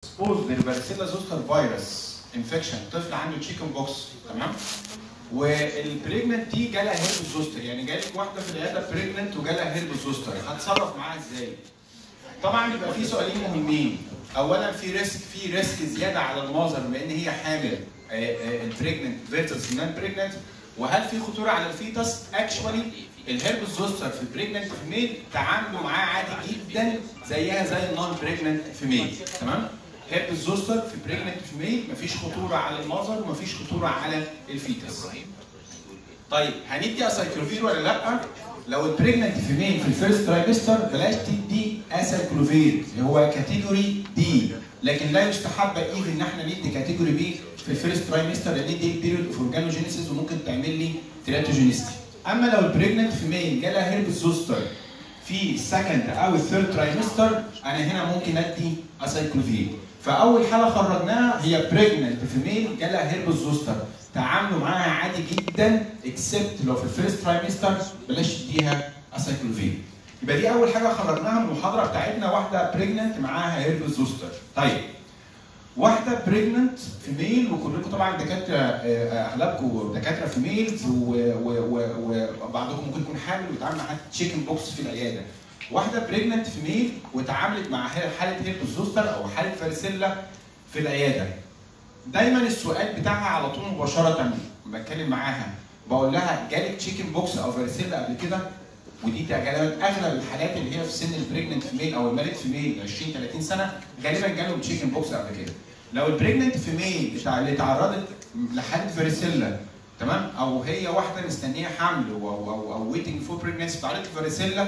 اكسبوز للفاريسيلا زوستر فيروس انفكشن طفل عنده تشيكن بوكس تمام والبريجننت دي جالها هيربس زوستر يعني جالك واحده في العياده بريجننت وجالها هيربس زوستر هتصرف معاها ازاي؟ طبعا بيبقى في سؤالين مهمين اولا في ريسك في ريسك زياده على الماذر بما ان هي حامل البريجننت فيرسس نون بريجننت وهل في خطوره على الفيتس؟ اكشوالي الهيربس زوستر في البريجننت فيميل تعاملوا معاه عادي جدا زيها زي النون بريجننت فيميل تمام؟ هيربس زوستر في بريجننت فيميل مفيش خطوره على الماذر ومفيش خطوره على الفيتس. طيب هندي اسايكلوفير ولا لا؟ لو البريجننت فيميل في الفيرست ترايمستر بلاش تدي اسايكلوفير اللي هو كاتيجوري دي لكن لا يستحب ايفن ان احنا ندي كاتيجوري بي في الفيرست ترايمستر لان دي بيريود اوف اورجانوجينيسيس وممكن تعمل لي تيراتوجينيستي. اما لو البريجننت فيميل جالها هيربس زوستر في السكند او الثيرد ترايمستر انا هنا ممكن ادي اسايكلوفير. فاول حاله خرجناها هي بريجننت فيميل جالها هيربس زوستر تعاملوا معاها عادي جدا اكسبت لو في الفيرست ترايمستر بلاش تديها اسايكلوفين يبقى دي اول حاجه خرجناها من المحاضره بتاعتنا واحده بريجننت معاها هيربس زوستر طيب واحده بريجننت فيميل وكلكم طبعا دكاتره اغلبكم دكاتره فيميلز وبعضكم ممكن يكون حامل ويتعامل مع تشيكن بوكس في العياده واحده بريجننت فيميل واتعاملت مع حاله هيربس زوستر او حاله فارسيلا في العياده دايما السؤال بتاعها على طول مباشره بتكلم معاها بقول لها جالك تشيكن بوكس او فارسيلا قبل كده ودي غالبا اغلب الحالات اللي هي في سن البريجننت فيميل او المالت فيميل 20 30 سنه غالبا جالهم تشيكن بوكس قبل كده لو البريجننت فيميل بتاع اللي اتعرضت لحاله فارسيلا تمام او هي واحده مستنيه حمل او او او ويتنج فور بريجننسي اتعرضت لفارسيلا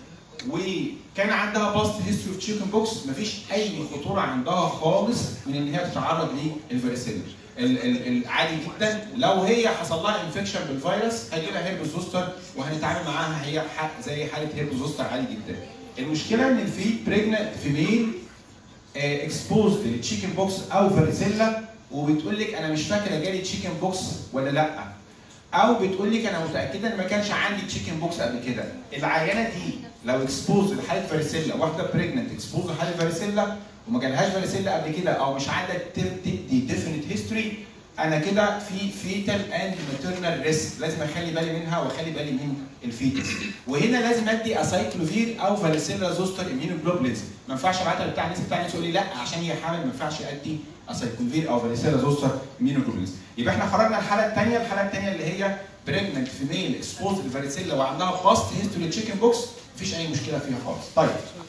وكان عندها باست هيستوري اوف تشيكن بوكس مفيش اي خطوره عندها خالص من ان هي تتعرض للفاريسيلا عادي جدا لو هي حصل لها انفكشن بالفيروس هيجي لها هيربس زوستر وهنتعامل معاها هي زي حاله هيربس زوستر عادي جدا المشكله ان في بريجننت فيميل اكسبوز للتشيكن بوكس او فاريسيلا وبتقول لك انا مش فاكره جالي تشيكن بوكس ولا لا او بتقول لك انا متاكده ان ما كانش عندي تشيكن بوكس قبل كده العينه دي لو اكسبوز لحاله فاريسيلا واحده بريجننت اكسبوز لحاله فاريسيلا وما جالهاش فاريسيلا قبل كده او مش عندك تدي ديفينيت هيستوري انا كده في فيتال اند ماتيرنال ريسك لازم اخلي بالي منها واخلي بالي من الفيتس وهنا لازم ادي اسايكلوفير او فاريسيلا زوستر اميونوجلوبولينز ما ينفعش ابعتها بتاع الناس بتاع الناس يقول لي لا عشان هي حامل ما ينفعش ادي اسايكلوفير او فاريسيلا زوستر اميونوجلوبولينز يبقى احنا خرجنا الحاله الثانيه الحاله الثانيه اللي هي بريجننت فيميل اكسبوز لفاريسيلا وعندها باست هيستوري تشيكن بوكس مفيش اي مشكله فيها خالص طيب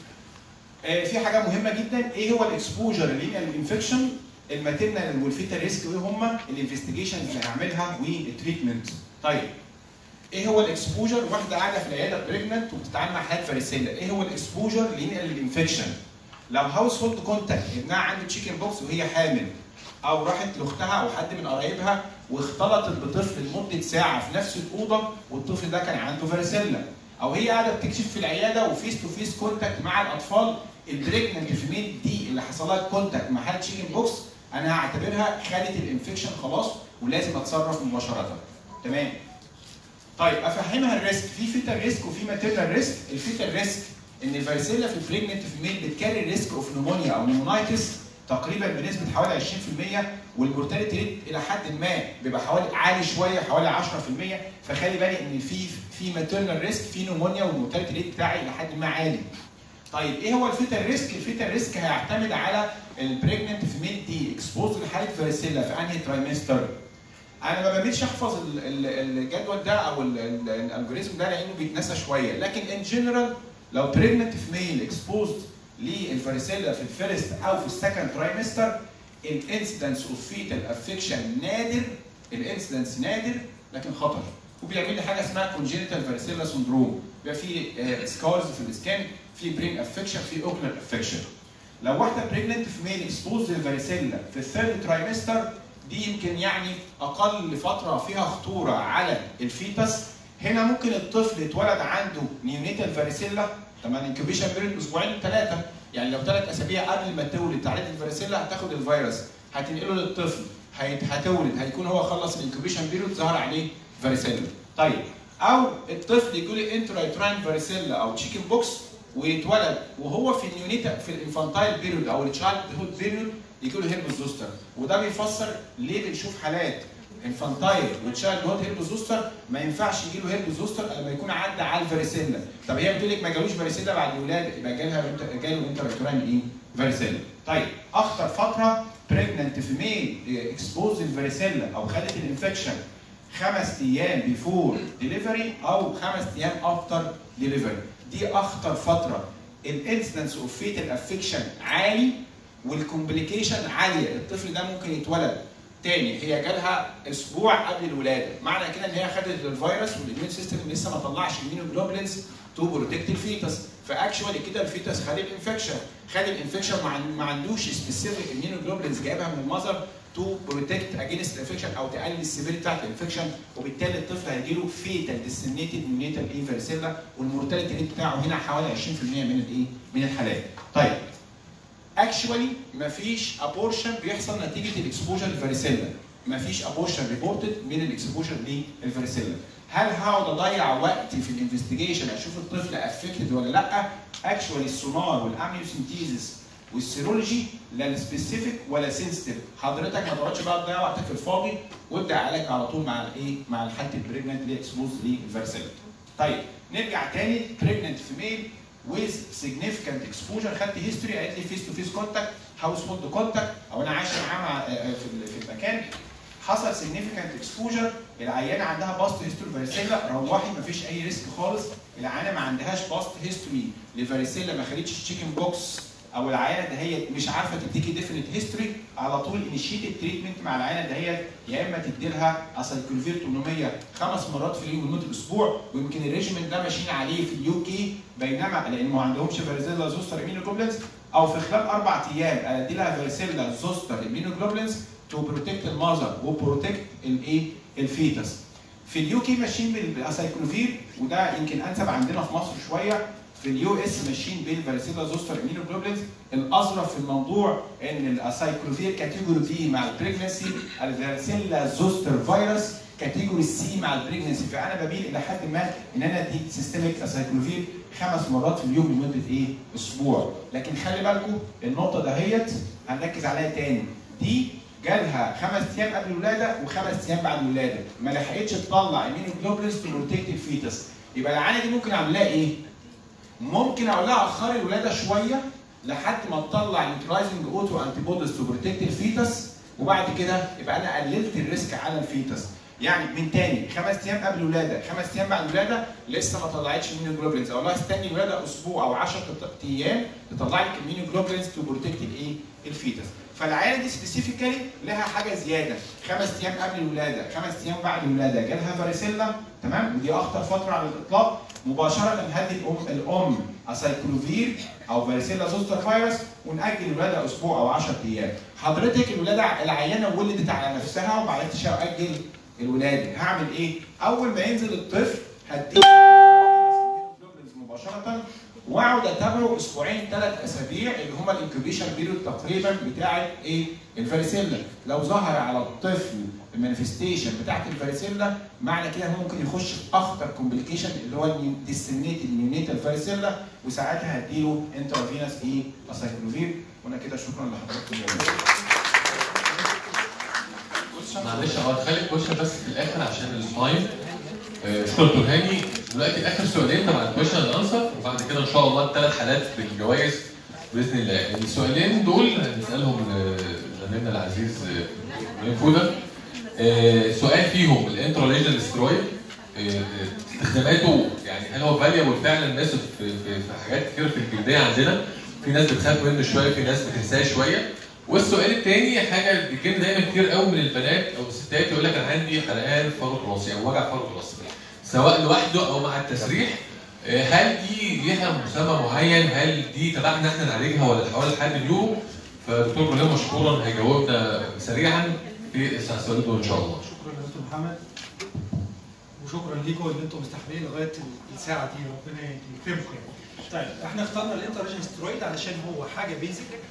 آه في حاجه مهمه جدا ايه هو الاكسبوجر للانفكشن الماتيرنال والفيتال ريسك وايه هم الانفستيجيشنز اللي هنعملها والتريتمنت طيب ايه هو الاكسبوجر واحده قاعده في العياده بريجننت وبتتعامل مع حالات فاريسيلا ايه هو الاكسبوجر للانفكشن لو هاوس هولد كونتاكت ابنها عنده تشيكن بوكس وهي حامل او راحت لاختها او حد من قرايبها واختلطت بطفل لمده ساعه في نفس الاوضه والطفل ده كان عنده فاريسيلا او هي قاعده بتكشف في العياده وفيس تو فيس كونتاكت مع الاطفال البريجننت فيميل دي اللي حصل لها كونتاكت مع حاله تشيكن بوكس انا هعتبرها خدت الانفكشن خلاص ولازم اتصرف مباشره تمام طيب افهمها الريسك في فيتال ريسك وفي ماتيرنال ريسك الفيتال ريسك ان الفاريسيلا في البريجننت فيميل بتكاري ريسك اوف نيمونيا او نيمونايتس تقريبا بنسبه حوالي 20% والمورتاليتي ريت الى حد ما بيبقى حوالي عالي شويه حوالي 10% فخلي بالي ان في في ماتيرنال ريسك في نيمونيا والمورتاليتي ريت بتاعي الى حد ما عالي. طيب ايه هو الفيتال ريسك؟ الفيتال ريسك هيعتمد على البريجننت فيميل دي اكسبوز لحاله فاريسيلا في انهي ترايمستر. انا ما بعملش احفظ الجدول ده او الالجوريزم ده لانه بيتنسى شويه لكن ان جنرال لو بريجننت فيميل اكسبوزد للفاريسيلا في الفيرست او في السكند ترايمستر الانسيدنس اوف فيتال افكشن نادر الانسيدنس نادر لكن خطر وبيعمل لي حاجه اسمها كونجينيتال فاريسيلا سندروم بيبقى في سكارز في السكان في برين افكشن في اوكلر افكشن لو واحده بريجننت فيميل اكسبوز للفاريسيلا في الثيرد ترايمستر دي يمكن يعني اقل فتره فيها خطوره على الفيتس هنا ممكن الطفل اتولد عنده نيونيتال فاريسيلا طبعا انكوبيشن بيريد اسبوعين ثلاثه يعني لو ثلاث اسابيع قبل ما تولد تعرض الفاريسيلا هتاخد الفيروس هتنقله للطفل هتولد هيكون هو خلص الانكوبيشن بيريد ظهر عليه فاريسيلا طيب او الطفل يجي له انترايتراين فاريسيلا او تشيكن بوكس ويتولد وهو في النيونيتا في الانفانتايل بيريود او التشايلد هود بيريود يجي له هيربس زوستر وده بيفسر ليه بنشوف حالات انفانتايل وتشايلد هود هيربس زوستر ما ينفعش يجي له هيربس زوستر الا لما يكون عدى على الفاريسيلا طب هي بتقول لك ما جالوش فاريسيلا بعد الولاده يبقى جالها جاله انترفيران ايه؟ فاريسيلا طيب اخطر فتره بريجننت في ميل اكسبوز الفاريسيلا او خدت الانفكشن خمس ايام بيفور ديليفري او خمس ايام افتر ديليفري دي اخطر فتره الانسيدنس اوف فيتال افكشن عالي والكومبليكيشن عاليه الطفل ده ممكن يتولد تاني هي جالها اسبوع قبل الولاده معنى كده ان هي خدت الفيروس والاميون سيستم لسه ما طلعش immunoglobulins تو بروتكت الفيتس فاكشوالي كده الفيتس خد الانفكشن خد الانفكشن ما عندوش سبيسيفيك immunoglobulins جايبها من المذر تو بروتكت اجينست الانفكشن او تقلل السيفيريتي بتاعت الانفكشن وبالتالي الطفل هيجي له فيتال ديسنيتد نيونيتال ايه فارسيلا والمورتاليتي ريت بتاعه هنا حوالي 20% من الايه؟ من الحالات. طيب اكشوالي مفيش ابورشن بيحصل نتيجه الاكسبوجر للفاريسيلا مفيش ابورشن ريبورتد من الاكسبوجر للفاريسيلا هل هقعد اضيع وقتي في الانفستيجيشن اشوف الطفل افكتد ولا لا اكشوالي السونار والامنيوسنتيزس والسيرولوجي لا سبيسيفيك ولا سنسيتيف حضرتك ما تقعدش بقى تضيع وقتك في الفاضي وابدا علاج على طول مع الايه مع الحاله البريجننت اللي اكسبوز للفاريسيلا طيب نرجع تاني بريجننت فيميل with significant exposure خدت هيستوري قالت لي فيس تو فيس كونتاكت هاوس هولد كونتاكت او انا عايشه معاه مع في في المكان حصل significant exposure العيانه عندها باست هيستوري فاريسيلا روحي ما فيش اي ريسك خالص العيانه ما عندهاش باست هيستوري لفاريسيلا ما خدتش تشيكن بوكس او العيانه دهيت مش عارفه تديكي ديفينيت هيستوري على طول انيشيت التريتمنت مع العيانه دهيت يا اما تدي لها اسايكلوفير 800 خمس مرات في اليوم لمده اسبوع ويمكن الريجيمنت ده ماشيين عليه في اليو كي بينما لان ما عندهمش فاريزيلا زوستر امينوجلوبلينز او في خلال اربع ايام ادي لها فاريزيلا زوستر امينوجلوبلينز تو بروتكت المذر وبروتكت الايه الفيتس في اليو كي ماشيين بالاسايكلوفير وده يمكن انسب عندنا في مصر شويه في اليو اس ماشيين بالفاريسيلا زوستر امينوجلوبلينز الاظرف في الموضوع ان الاسايكلوفير كاتيجوري بي مع البريجنسي الفاريسيلا زوستر فيروس كاتيجوري سي مع البريجنسي فانا بميل الى حد ما ان انا ادي سيستميك اسايكلوفير خمس مرات في اليوم لمده ايه؟ اسبوع لكن خلي بالكم النقطه دهيت هنركز عليها تاني دي جالها خمس ايام قبل الولاده وخمس ايام بعد الولاده ما لحقتش تطلع امينوجلوبولينز تو بروتكت الفيتس يبقى العانه دي ممكن اعمل لها ايه؟ ممكن اقول لها اخري الولاده شويه لحد ما تطلع نيوترايزنج اوتو انتي بوديز تو بروتكت الفيتس وبعد كده يبقى انا قللت الريسك على الفيتس يعني من تاني خمس ايام قبل الولاده خمس ايام بعد الولاده لسه ما طلعتش مينوجلوبولينز اقول لها استني الولاده اسبوع او 10 ايام تطلع لك المينوجلوبولينز تو بروتكت الايه؟ الفيتس فالعياله دي سبيسيفيكالي لها حاجه زياده خمس ايام قبل الولاده خمس ايام بعد الولاده جالها فاريسيلا تمام ودي اخطر فتره على الاطلاق مباشره هدي الام الام اسايكلوفير او فاريسيلا زوستر فيروس ونأجل الولاده اسبوع او 10 ايام حضرتك الولاده العيانه ولدت على نفسها وما عرفتش اجل الولاده هعمل ايه اول ما ينزل الطفل هديه مباشره واقعد اتابعه اسبوعين ثلاث اسابيع اللي هما الانكوبيشن بيريود تقريبا بتاعه ايه؟ الفاريسيلا لو ظهر على الطفل المانيفستيشن بتاعت الفاريسيلا معنى كده هو ممكن يخش في اخطر كومبليكيشن اللي هو الديسمينيتد نيونيتال فاريسيلا وساعتها هديله انترافينوس ايه؟ اسايكلوفير وانا كده شكرا لحضراتكم معلش هو هتخلي كويشن بس في الاخر عشان التايم آه، شكرا دكتور هاني دلوقتي اخر سؤالين تبع الكويشن انسر وبعد كده ان شاء الله الثلاث حالات بالجوائز باذن الله السؤالين دول هنسالهم لزميلنا العزيز ابراهيم فوده آه، سؤال فيهم الانتراليجنال سترويد استخداماته يعني هل هو فاليبل فعلا ماسك في, في, في حاجات كتير في الجلديه عندنا في ناس بتخاف منه شويه في ناس بتنساه شويه والسؤال الثاني حاجه بتجيب دايما كتير قوي من البنات او الستات يقول لك انا عندي حرقان فرط راسي او وجع فرط راسي سواء لوحده او مع التسريح آه، هل دي ليها مسمى معين؟ هل دي تبعنا احنا نعالجها ولا حوالي حد اليوم؟ فدكتور ابراهيم مشكورا هيجاوبنا سريعا في السؤال دول ان شاء الله. شكرا يا دكتور محمد وشكرا ليكم ان انتم مستحملين لغايه الساعه دي ربنا يكرمكم يعني. طيب احنا اخترنا الانترجن سترويد علشان هو حاجه بيزك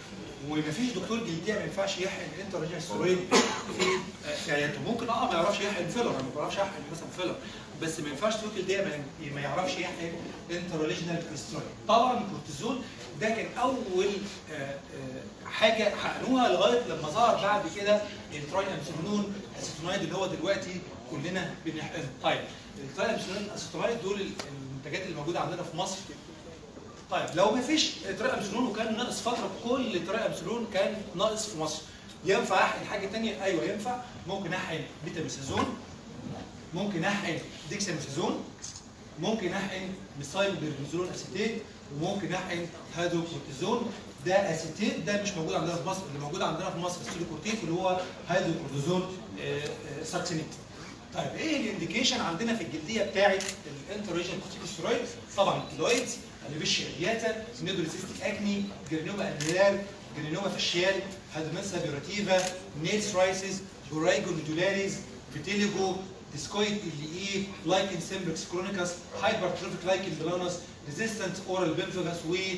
ومفيش دكتور جلديه ما ينفعش يحقن انتراجينال سترويد في في عيادته ممكن اه ما يعرفش يحقن فيلر انا ما بعرفش احقن مثلا فيلر بس ما ينفعش دكتور جلديه ما- ما يعرفش يحقن انتراجينال سترويد طبعا الكورتيزون ده كان اول آه، آه، حاجه حقنوها لغايه لما ظهر بعد كده التراي امسونون اسيتونايد اللي هو دلوقتي كلنا بنحقنه طيب التراي امسونون اسيتونايد دول المنتجات اللي موجوده عندنا في مصر طيب لو ما فيش تراي امسولون وكان ناقص فتره كل تراي امسولون كان ناقص في مصر ينفع احقن حاجه ثانيه ايوه ينفع ممكن احقن بيتاميثازون ممكن احقن ديكساميثازون ممكن احقن ميثايل بيرنزولون اسيتيت وممكن احقن هيدروكورتيزون ده اسيتيت ده مش موجود عندنا في مصر اللي موجود عندنا في مصر السيليكورتيت اللي هو هيدروكورتيزون آه، آه، ساكسينيت طيب ايه الانديكيشن عندنا في الجلديه بتاعه الانتريجن كورتيكوسترويد طبعا الكيلويدز الفيشيا رياتا نيدوليسيستيك اكني جرينوما انهيلار جرينوما فاشيال هادمنسا بيوراتيفا نيلز رايسز بورايجو نودولاريز فيتيليجو ديسكويد ال اي لايكن سيمبلكس كرونيكاس هايبرتروفيك لايكن بلانس ريزيستنت اورال بنفجاس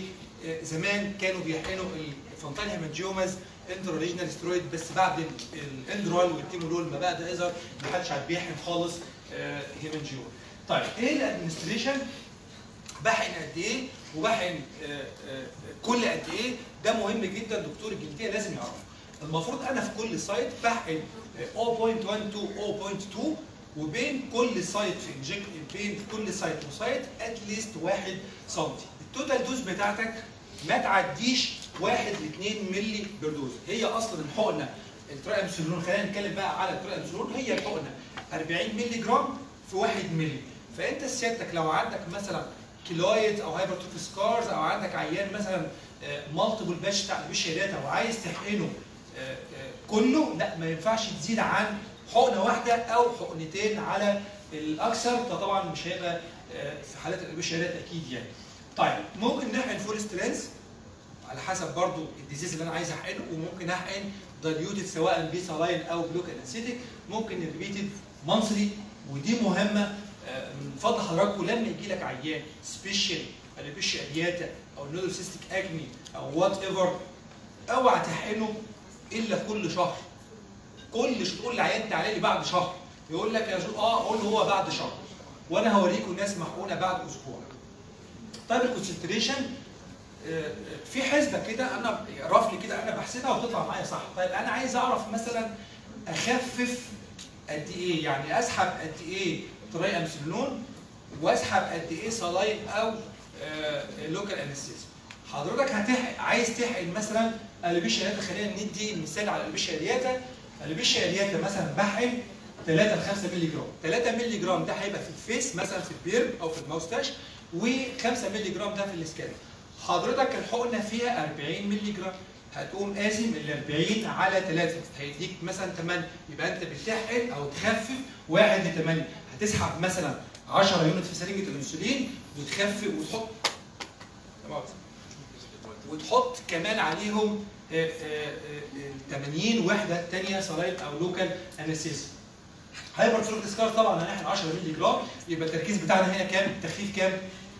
وزمان كانوا بيحقنوا الفونتان هيمانجيوماز انتروريجنال سترويد بس بعد الاندرول والتيمولول ما بقى ده يظهر ما حدش عاد بيحقن خالص هيمانجيوما طيب ايه الادمنستريشن بحقن قد ايه وبحقن آه، آه، كل قد ايه ده مهم جدا دكتور الجلديه لازم يعرفه المفروض انا في كل سايت بحقن آه، 0.1 to 0.2 وبين كل سايت في انجكت بين كل سايت وسايت اتليست 1 سم التوتال دوز بتاعتك ما تعديش 1 ل 2 مللي بيردوز هي اصلا الحقنه الترامسولون خلينا نتكلم بقى على الترامسولون هي الحقنه 40 مللي جرام في 1 مللي فانت سيادتك لو عندك مثلا كيلويد او هايبرتروفي سكارز او عندك عيان مثلا مالتيبل باتش بتاع البشريات او عايز تحقنه آه، آه، كله لا ما ينفعش تزيد عن حقنه واحده او حقنتين على الاكثر ده طبعا مش هيبقى آه، في حالات البشريات اكيد يعني. طيب ممكن نحقن فول سترينث على حسب برضو الديزيز اللي انا عايز احقنه وممكن احقن دايليوتد سواء بيسالاين او جلوكال انسيتيك ممكن ريبيتد مانثلي ودي مهمه آه، من فضل حضراتكم لما يجي لك عيان سبيشال البيشيا ارياتا او نودل سيستيك اكني او وات ايفر اوعى تحقنه الا كل شهر كل ش- تقول لعيان تعالى لي بعد شهر يقول لك يا جو اه قول له هو بعد شهر وانا هوريكم ناس محقونه بعد اسبوع طيب الكونسنتريشن في حسبه كده انا رفلي كده انا بحسبها وتطلع معايا صح طيب انا عايز اعرف مثلا اخفف قد ايه يعني اسحب قد ايه تراي امسلون واسحب قد ايه صلاين او لوكال انستيزيا حضرتك هتحقن عايز تحقن مثلا البيشيا رياتا خلينا ندي مثال على البيشيا رياتا البيشيا رياتا مثلا بحقن 3 ل 5 مللي جرام 3 مللي جرام ده هيبقى في الفيس مثلا في البيرب او في الماوستاش و5 مللي جرام ده في السكالب حضرتك الحقنه فيها 40 مللي جرام هتقوم قاسم ال 40 على 3 هيديك مثلا 8 يبقى انت بتحقن او تخفف 1 ل 8 هتسحب مثلا 10 يونت في سرنجه الانسولين وتخفف وتحط وتحط كمان عليهم آه، آه، آه، 80 وحده ثانيه صلايل او لوكال انستيزيا هايبر تروفيك سكار طبعا هنحقن 10 مللي جرام يبقى التركيز بتاعنا هنا كام؟ التخفيف كام؟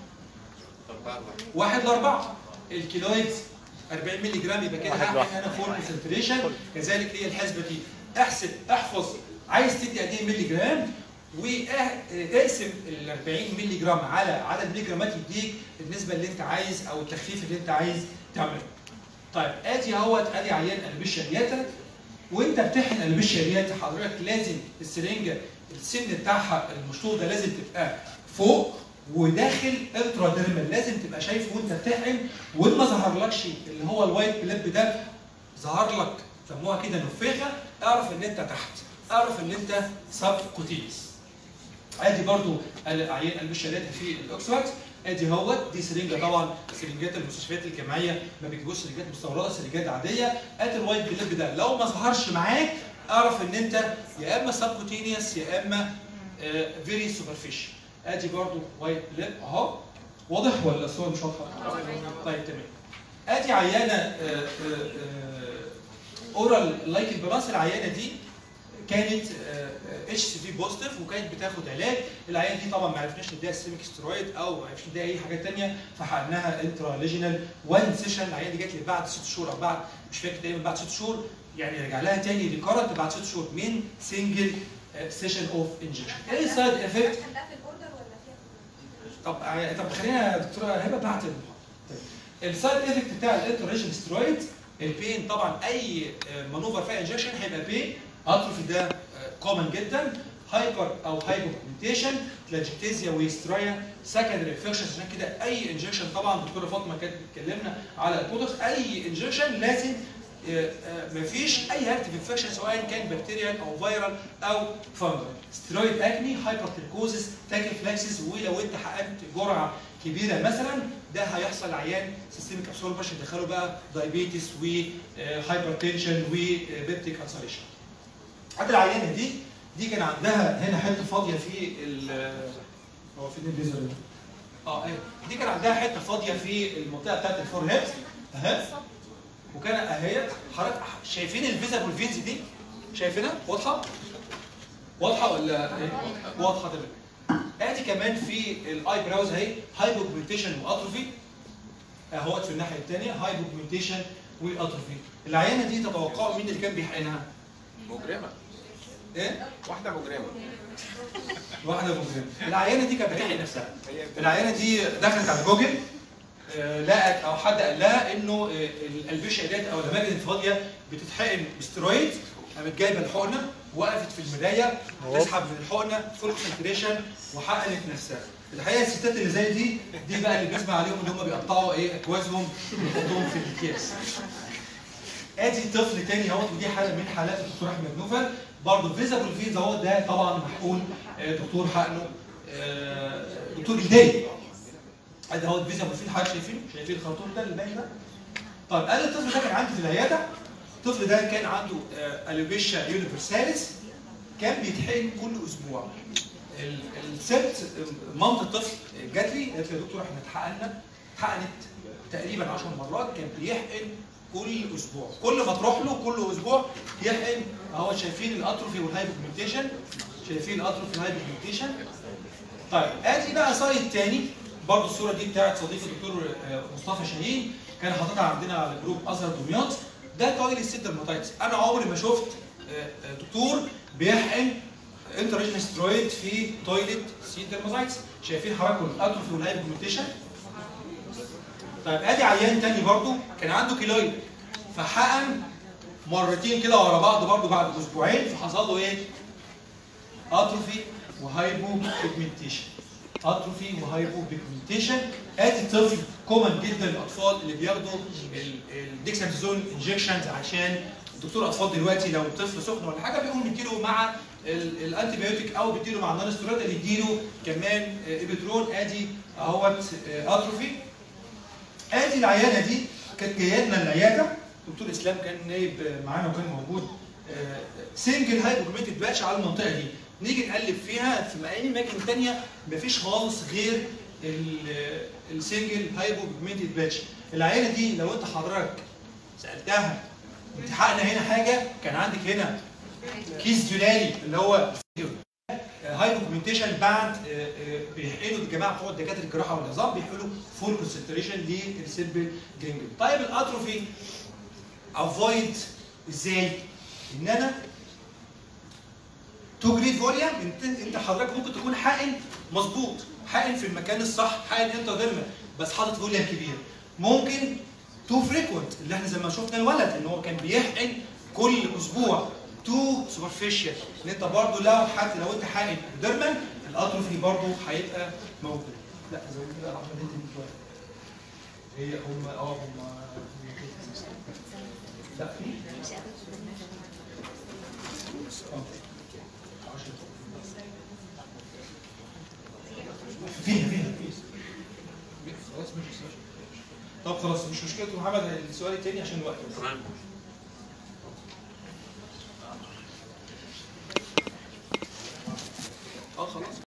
واحد لأربعة الكيلويد 40 مللي جرام يبقى كده واحد هحقن انا فول كونسنتريشن كذلك هي الحسبه دي احسب احفظ عايز تدي قد ايه مللي جرام واقسم ال 40 مللي جرام على عدد مللي جرامات يديك النسبه اللي انت عايز او التخفيف اللي انت عايز تعمله. طيب ادي اهوت ادي عيان البشيا رياتا وانت بتحقن البشيا رياتا حضرتك لازم السرنجه السن بتاعها المشطوط ده لازم تبقى فوق وداخل انترا ديرمال لازم تبقى شايفه وانت بتحقن وان ما ظهرلكش اللي هو الوايت بلاب ده ظهر لك سموها كده نفاخه اعرف ان انت تحت اعرف ان انت سب كوتينس ادي برضو عيان البشرات في الاوكسفورد ادي اهوت دي سرنجه طبعا سرنجات المستشفيات الجامعيه ما بيجيبوش سرنجات مستورده سرنجات عاديه ادي الوايت بلاب ده لو ما ظهرش معاك اعرف ان انت يا اما سبكوتينيوس يا اما فيري سوبرفيشال ادي برضو وايت بلاب اهو واضح ولا الصور مش واضحه؟ طيب تمام ادي عيانه اورال لايك البراس العيانه دي كانت اتش سي في بوزيتيف وكانت بتاخد علاج العيان دي طبعا ما عرفناش نديها سيستميك سترويد او ما عرفناش نديها اي حاجه ثانيه فحقناها انترا ليجنال وان سيشن العيان دي جات لي بعد ست شهور او بعد مش فاكر تقريبا بعد ست شهور يعني رجع لها تاني ريكارنت بعد ست شهور من سنجل سيشن اوف انجكشن ايه السايد افكت خلاها في الاوردر ولا فيها طب ع- طب خلينا يا دكتوره هبه بعت المحاضره طيب. السايد افكت بتاع الانتريشن سترويد البين طبعا اي آه، مانوفر فيها انجكشن هيبقى بين اتروفي ده كومن جدا هايبر او هايبوكومنتيشن تلاجيكتيزيا ويسترايا سكندري انفكشنز عشان كده اي انجكشن طبعا دكتوره فاطمه كانت بتكلمنا على البودكس اي انجكشن لازم آه، آه، مفيش اي اكتيف انفكشن سواء كان بكتيريال او فيرال او فانجل سترويد اكني هايبر تريكوزس تاكيفلاكسس ولو انت حققت جرعه كبيره مثلا ده هيحصل عيان سيستميك ابسوربشن يدخله بقى دايابيتس وهايبر تنشن وبيبتيك انسريشن عند العيانه دي دي كان عندها هنا حته فاضيه في ال هو فين الليزر ده؟ اه ايوه دي كان عندها حته فاضيه في المنطقه بتاعت الفور هيد اهي وكان اهيت حضرتك شايفين الفيزابل فينز دي شايفينها واضحه واضحه ولا ايه واضحه تمام ادي كمان في الاي براوز اهي هايبوجمنتيشن واتروفي اهوت في الناحيه الثانيه هايبوجمنتيشن واتروفي العيانه دي تتوقعوا مين اللي كان بيحقنها مجرمه ايه واحده مجرمه واحده مجرمه العيانه دي كانت بتحقن نفسها هي العيانه دي دخلت على جوجل آه، لقت او حد قال لها انه آه، الالبشه ديت او الاماكن الفاضيه بتتحقن بسترويد قامت جايبه الحقنه وقفت في المرايه تسحب من الحقنه فول كونسنتريشن وحقنت نفسها الحقيقه الستات اللي زي دي دي بقى اللي بنسمع عليهم ان هم بيقطعوا ايه اكوازهم ويحطوهم في الاكياس ادي طفل تاني اهوت ودي حاله من حالات الدكتور احمد نوفل برضه فيزابل فيز اهوت ده طبعا محقون آه، دكتور حقنه آه، دكتور جدالي ادي اهوت فيزابل فيز حضرتك شايفينه شايفين الخرطوم ده اللي باين ده طيب انا الطفل ده كان عندي في العياده الطفل ده كان عنده الوبيشا يونيفرساليس كان بيتحقن كل اسبوع ال- الست مامة الطفل جات لي قالت لي يا دكتور احنا اتحقنا اتحقنت تقريبا 10 مرات كان بيحقن كل اسبوع كل ما تروح له كل اسبوع يحقن اهو شايفين الاتروفي والهايبوكمنتيشن شايفين الاتروفي والهايبوكمنتيشن طيب ادي بقى سايد تاني برضه الصوره دي بتاعت صديقي الدكتور آه، مصطفى شاهين كان حاططها عندنا على جروب ازهر دمياط ده تايل السيدرماتايتس انا عمري ما شفت آه، آه، دكتور بيحقن انترجن سترويد في تويلت سيدرماتايتس شايفين حركه الاتروفي والهايبوكمنتيشن طيب ادي عيان تاني برضه كان عنده كيلويد فحقن مرتين كده ورا بعض برضه بعد اسبوعين فحصل له ايه؟ اتروفي وهايبو بيجمنتيشن اتروفي وهايبو بيجمنتيشن ادي طفل كومن جدا للاطفال اللي بياخدوا الديكساميثازون انجكشنز عشان دكتور اطفال دلوقتي لو طفل سخن ولا حاجه بيقوم بيديله مع الانتي بايوتيك او بيديله مع النون ستيرويد يديله كمان ايبيدرون ادي اهوت آه، اتروفي ادي العيانه دي كانت جايه لنا العياده دكتور اسلام كان نايب معانا وكان موجود سنجل هايبوجمنتد باتش على المنطقه دي نيجي نقلب فيها في اي اماكن ثانيه مفيش خالص غير السنجل هايبوجمنتد باتش العيانه دي لو انت حضرتك سالتها انت حقنا هنا حاجه كان عندك هنا كيس جولالي اللي هو هايبوجمنتيشن بعد آه، آه، بيحقنوا الجماعه بتوع دكاتره الجراحه والعظام بيحقنوا فول كونسنتريشن للسيربل جرينجل طيب الاتروفي افويد ازاي؟ ان انا تو جريد فوليوم انت انت حضرتك ممكن تكون حقن مظبوط حقن في المكان الصح حقن انترديرمال بس حاطط فوليوم كبير ممكن تو فريكوينت اللي احنا زي ما شفنا الولد ان هو كان بيحقن كل اسبوع تو سوبرفيشال ان انت برضو لو حتى لو انت حقن ديرمال الاتروفي برضو هيبقى موجود لا زود كده يا احمد انت دي شويه هي هم اه هم لا في آه. فيها فيها فيها خلاص مش طب خلاص مش مشكلة محمد السؤال التاني عشان الوقت تمام